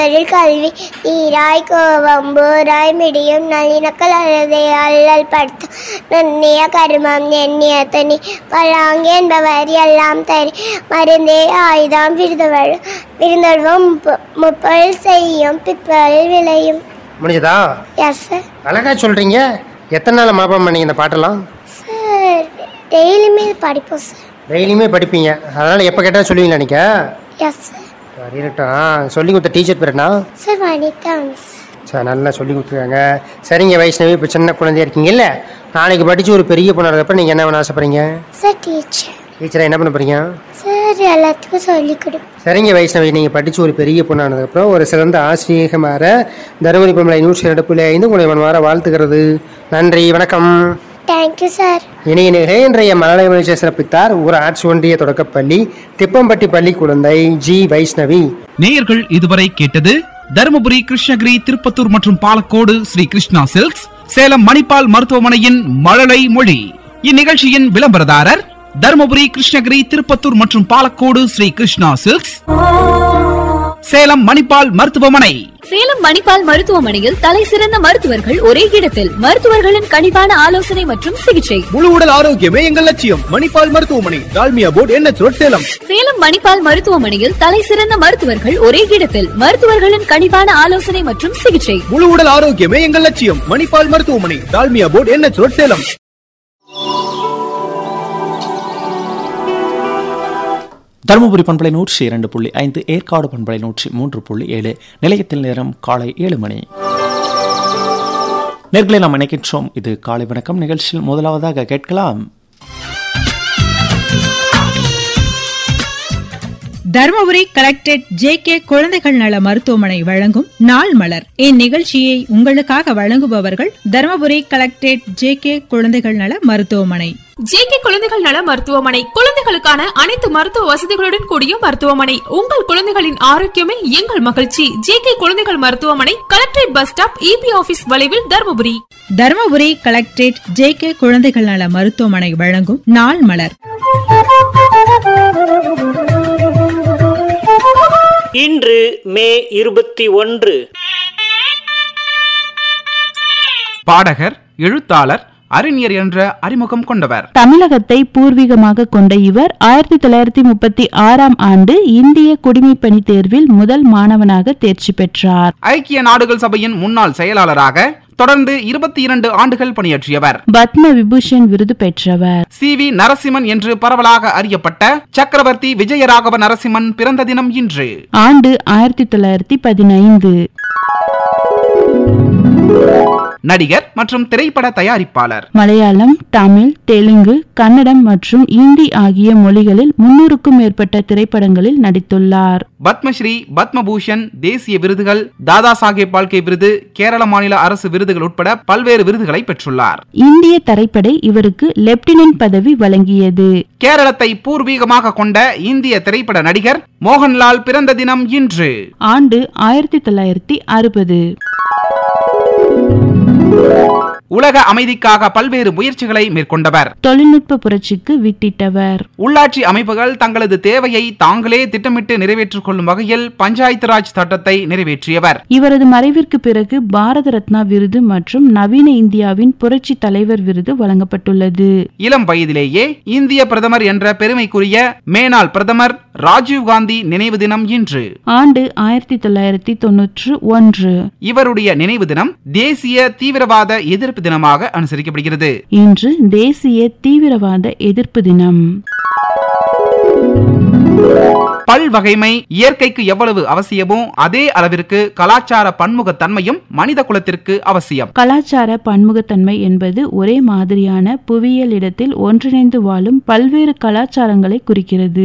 ஒரு கல்வி ஈராய் கோவம்பூராய் மிடியும் நல்லிணக்கல் அழுதை அல்லல் படுத்த நன்னிய கருமம் எண்ணிய தனி பழாங்கு என்பவர் எல்லாம் தரி மருந்தே ஆயுதம் விருதவள் விருந்தொழுவும் முப்பொருள் செய்யும் பிற்பொருள் விளையும் முடிஞ்சதா எஸ் சார் அழகா சொல்றீங்க எத்தனை நாள் மனப்பாடம் பண்ணீங்க இந்த பாட்டெல்லாம் சார் டெய்லியுமே படிப்போம் சார் டெய்லியுமே படிப்பீங்க அதனால எப்போ கேட்டாலும் சொல்லுவீங்களா நீங்க எஸ் சார் சரி இருக்கட்டும் சொல்லி கொடுத்த டீச்சர் பேருனா சார் வனிதா மிஸ் சரி நல்லா சொல்லி கொடுத்துருக்காங்க சரிங்க வைஷ்ணவி இப்போ சின்ன குழந்தையா இருக்கீங்கல்ல நாளைக்கு படித்து ஒரு பெரிய பொண்ணாகிறப்ப நீங்கள் என்ன பண்ண ஆசைப்படுறீங்க சார் டீச்சர் டீச்சரை என்ன பண்ண போறீங்க சார் எல்லாத்துக்கும் சொல்லிக் கொடுப்பேன் சரிங்க வைஷ்ணவி நீங்கள் படித்து ஒரு பெரிய பொண்ணானதுக்கப்புறம் ஒரு சிறந்த ஆசிரியக மாற தருமபுரி பொம்மலை நூற்றி இரண்டு புள்ளி ஐந்து உங்களை மனமாற வாழ்த்துக்கிறது நன்றி வணக்கம் தேங்க்யூ சார் இணைய நிகழ இன்றைய மலரை மகிழ்ச்சியை சிறப்பித்தார் ஊராட்சி ஒன்றிய தொடக்கப்பள்ளி திப்பம்பட்டி பள்ளி குழந்தை ஜி வைஷ்ணவி நேயர்கள் இதுவரை கேட்டது தருமபுரி கிருஷ்ணகிரி திருப்பத்தூர் மற்றும் பாலக்கோடு ஸ்ரீ கிருஷ்ணா சில்க்ஸ் சேலம் மணிப்பால் மருத்துவமனையின் மழலை மொழி இந்நிகழ்ச்சியின் விளம்பரதாரர் தருமபுரி கிருஷ்ணகிரி திருப்பத்தூர் மற்றும் பாலக்கோடு ஸ்ரீ கிருஷ்ணா சில்க்ஸ் சேலம் மணிப்பால் மருத்துவமனை சேலம் மணிப்பால் மருத்துவமனையில் தலை சிறந்த மருத்துவர்கள் ஒரே இடத்தில் மருத்துவர்களின் கனிவான ஆலோசனை மற்றும் சிகிச்சை முழு உடல் ஆரோக்கியமே எங்கள் லட்சியம் மணிப்பால் மருத்துவமனை டால்மியா போர்ட் என்ன ரோட் சேலம் சேலம் மணிப்பால் மருத்துவமனையில் தலை சிறந்த மருத்துவர்கள் ஒரே இடத்தில் மருத்துவர்களின் கனிவான ஆலோசனை மற்றும் சிகிச்சை முழு உடல் ஆரோக்கியமே எங்கள் லட்சியம் மணிப்பால் மருத்துவமனை டால்மியா போர்ட் என்ன ரோட் சேலம் தருமபுரி பண்பலை நூற்றி இரண்டு புள்ளி ஐந்து ஏற்காடு பண்பலை நூற்றி மூன்று புள்ளி ஏழு நிலையத்தில் நேரம் காலை ஏழு மணி நேர்களை நாம் இணைக்கின்றோம் இது காலை வணக்கம் நிகழ்ச்சியில் முதலாவதாக கேட்கலாம் தருமபுரி கலெக்டரேட் ஜே கே குழந்தைகள் நல மருத்துவமனை வழங்கும் நாள் மலர் இந்நிகழ்ச்சியை உங்களுக்காக வழங்குபவர்கள் தருமபுரி கலெக்டரேட் ஜே கே குழந்தைகள் நல மருத்துவமனை ஜேகே குழந்தைகள் நல மருத்துவமனை குழந்தைகளுக்கான அனைத்து மருத்துவ வசதிகளுடன் கூடிய மருத்துவமனை உங்கள் குழந்தைகளின் ஆரோக்கியமே எங்கள் மகிழ்ச்சி ஜேகே குழந்தைகள் மருத்துவமனை collectorate bus stop EB office வளைவில் Dharmapuri Dharmapuri collectorate J K குழந்தைகள் நல மருத்துவமனை வழங்கும் நாள் மலர் இன்று மே இருபத்தி ஒன்று பாடகர் எழுத்தாளர் அறிஞர் என்ற அறிமுகம் கொண்டவர் தமிழகத்தை பூர்வீகமாக கொண்ட இவர் ஆயிரத்தி தொள்ளாயிரத்தி முப்பத்தி ஆறாம் ஆண்டு இந்திய குடிமைப்பணி தேர்வில் முதல் மாணவனாக தேர்ச்சி பெற்றார் ஐக்கிய நாடுகள் சபையின் முன்னாள் செயலாளராக தொடர்ந்து இருபத்தி இரண்டு ஆண்டுகள் பணியாற்றியவர் பத்ம விபூஷன் விருது பெற்றவர் சி வி நரசிம்மன் என்று பரவலாக அறியப்பட்ட சக்கரவர்த்தி விஜயராகவ நரசிம்மன் பிறந்த தினம் இன்று ஆண்டு ஆயிரத்தி தொள்ளாயிரத்தி பதினைந்து நடிகர் மற்றும் திரைப்பட தயாரிப்பாளர் மலையாளம் தமிழ் தெலுங்கு கன்னடம் மற்றும் இந்தி ஆகிய மொழிகளில் முன்னூறுக்கும் மேற்பட்ட திரைப்படங்களில் நடித்துள்ளார் பத்மஸ்ரீ பத்மபூஷன் தேசிய விருதுகள் தாதா சாஹேப் பால்கே விருது கேரள மாநில அரசு விருதுகள் உட்பட பல்வேறு விருதுகளை பெற்றுள்ளார் இந்திய தரைப்படை இவருக்கு லெப்டினன்ட் பதவி வழங்கியது கேரளத்தை பூர்வீகமாக கொண்ட இந்திய திரைப்பட நடிகர் மோகன்லால் பிறந்த தினம் இன்று ஆண்டு ஆயிரத்தி தொள்ளாயிரத்தி அறுபது உலக அமைதிக்காக பல்வேறு முயற்சிகளை மேற்கொண்டவர் தொழில்நுட்ப புரட்சிக்கு வித்திட்டவர் உள்ளாட்சி அமைப்புகள் தங்களது தேவையை தாங்களே திட்டமிட்டு நிறைவேற்றிக் கொள்ளும் வகையில் பஞ்சாயத்து ராஜ் சட்டத்தை நிறைவேற்றியவர் இவரது மறைவிற்கு பிறகு பாரத ரத்னா விருது மற்றும் நவீன இந்தியாவின் புரட்சி தலைவர் விருது வழங்கப்பட்டுள்ளது இளம் வயதிலேயே இந்திய பிரதமர் என்ற பெருமைக்குரிய மேனாள் பிரதமர் ராஜீவ் காந்தி நினைவு தினம் இன்று ஆண்டு ஆயிரத்தி தொள்ளாயிரத்தி தொன்னூற்று ஒன்று இவருடைய நினைவு தினம் தேசிய தீவிரவாத எதிர்ப்பு தினமாக அனுசரிக்கப்படுகிறது இன்று தேசிய தீவிரவாத எதிர்ப்பு தினம் பல்வகைமை இயற்கைக்கு எவ்வளவு அவசியமோ அதே அளவிற்கு கலாச்சார பன்முகத்தன்மையும் மனித குலத்திற்கு அவசியம் கலாச்சார பன்முகத்தன்மை என்பது ஒரே மாதிரியான புவியியல் இடத்தில் ஒன்றிணைந்து வாழும் பல்வேறு கலாச்சாரங்களை குறிக்கிறது